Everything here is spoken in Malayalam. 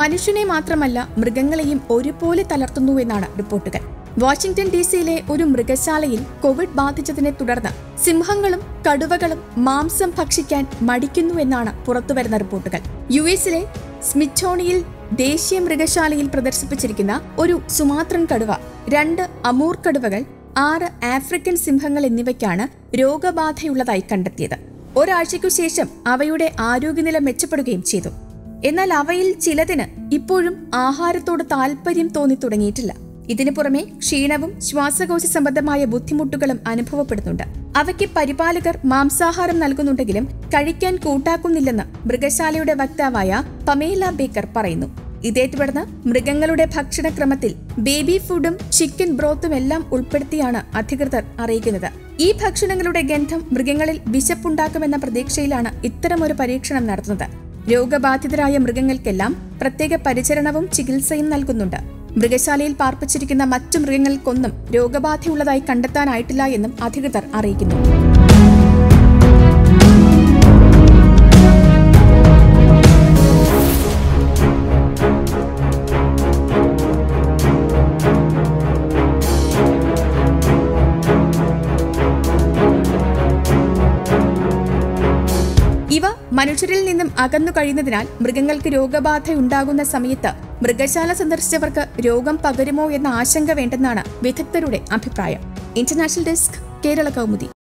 മനുഷ്യനെ മാത്രമല്ല മൃഗങ്ങളെയും ഒരുപോലെ തളർത്തുന്നുവെന്നാണ് റിപ്പോർട്ടുകൾ വാഷിംഗ്ടൺ ഡി സിയിലെ ഒരു മൃഗശാലയിൽ കോവിഡ് ബാധിച്ചതിനെ തുടർന്ന് സിംഹങ്ങളും കടുവകളും മാംസം ഭക്ഷിക്കാൻ മടിക്കുന്നുവെന്നാണ് പുറത്തുവരുന്ന റിപ്പോർട്ടുകൾ യു എസിലെ സ്മിറ്റോണിയിൽ ദേശീയ മൃഗശാലയിൽ പ്രദർശിപ്പിച്ചിരിക്കുന്ന ഒരു സുമാത്രൻ കടുവ രണ്ട് അമൂർ കടുവകൾ ആറ് ആഫ്രിക്കൻ സിംഹങ്ങൾ എന്നിവയ്ക്കാണ് രോഗബാധയുള്ളതായി കണ്ടെത്തിയത് ഒരാഴ്ചയ്ക്കു ശേഷം അവയുടെ ആരോഗ്യനില മെച്ചപ്പെടുകയും ചെയ്തു എന്നാൽ അവയിൽ ചിലതിന് ഇപ്പോഴും ആഹാരത്തോട് താല്പര്യം തോന്നി തുടങ്ങിയിട്ടില്ല ഇതിനു പുറമെ ക്ഷീണവും ശ്വാസകോശ സംബന്ധമായ ബുദ്ധിമുട്ടുകളും അനുഭവപ്പെടുന്നുണ്ട് അവയ്ക്ക് പരിപാലകർ മാംസാഹാരം നൽകുന്നുണ്ടെങ്കിലും കഴിക്കാൻ കൂട്ടാക്കുന്നില്ലെന്ന് മൃഗശാലയുടെ വക്താവായ പമേല ബേക്കർ പറയുന്നു ഇതേ തുടർന്ന് മൃഗങ്ങളുടെ ഭക്ഷണക്രമത്തിൽ ബേബി ഫുഡും ചിക്കൻ ബ്രോത്തും എല്ലാം ഉൾപ്പെടുത്തിയാണ് അധികൃതർ അറിയിക്കുന്നത് ഈ ഭക്ഷണങ്ങളുടെ ഗന്ധം മൃഗങ്ങളിൽ വിശപ്പുണ്ടാക്കുമെന്ന പ്രതീക്ഷയിലാണ് ഇത്തരമൊരു പരീക്ഷണം നടത്തുന്നത് രോഗബാധിതരായ മൃഗങ്ങൾക്കെല്ലാം പ്രത്യേക പരിചരണവും ചികിത്സയും നൽകുന്നുണ്ട് മൃഗശാലയിൽ പാർപ്പിച്ചിരിക്കുന്ന മറ്റു മൃഗങ്ങൾക്കൊന്നും രോഗബാധയുള്ളതായി കണ്ടെത്താനായിട്ടില്ല എന്നും അധികൃതർ അറിയിക്കുന്നു ഇവ മനുഷ്യരിൽ നിന്നും അകന്നു കഴിയുന്നതിനാൽ മൃഗങ്ങൾക്ക് രോഗബാധയുണ്ടാകുന്ന സമയത്ത് മൃഗശാല സന്ദർശിച്ചവർക്ക് രോഗം പകരുമോ എന്ന ആശങ്ക വേണ്ടെന്നാണ് വിദഗ്ധരുടെ അഭിപ്രായം ഇന്റർനാഷണൽ ഡെസ്ക് കേരള കൗമുദി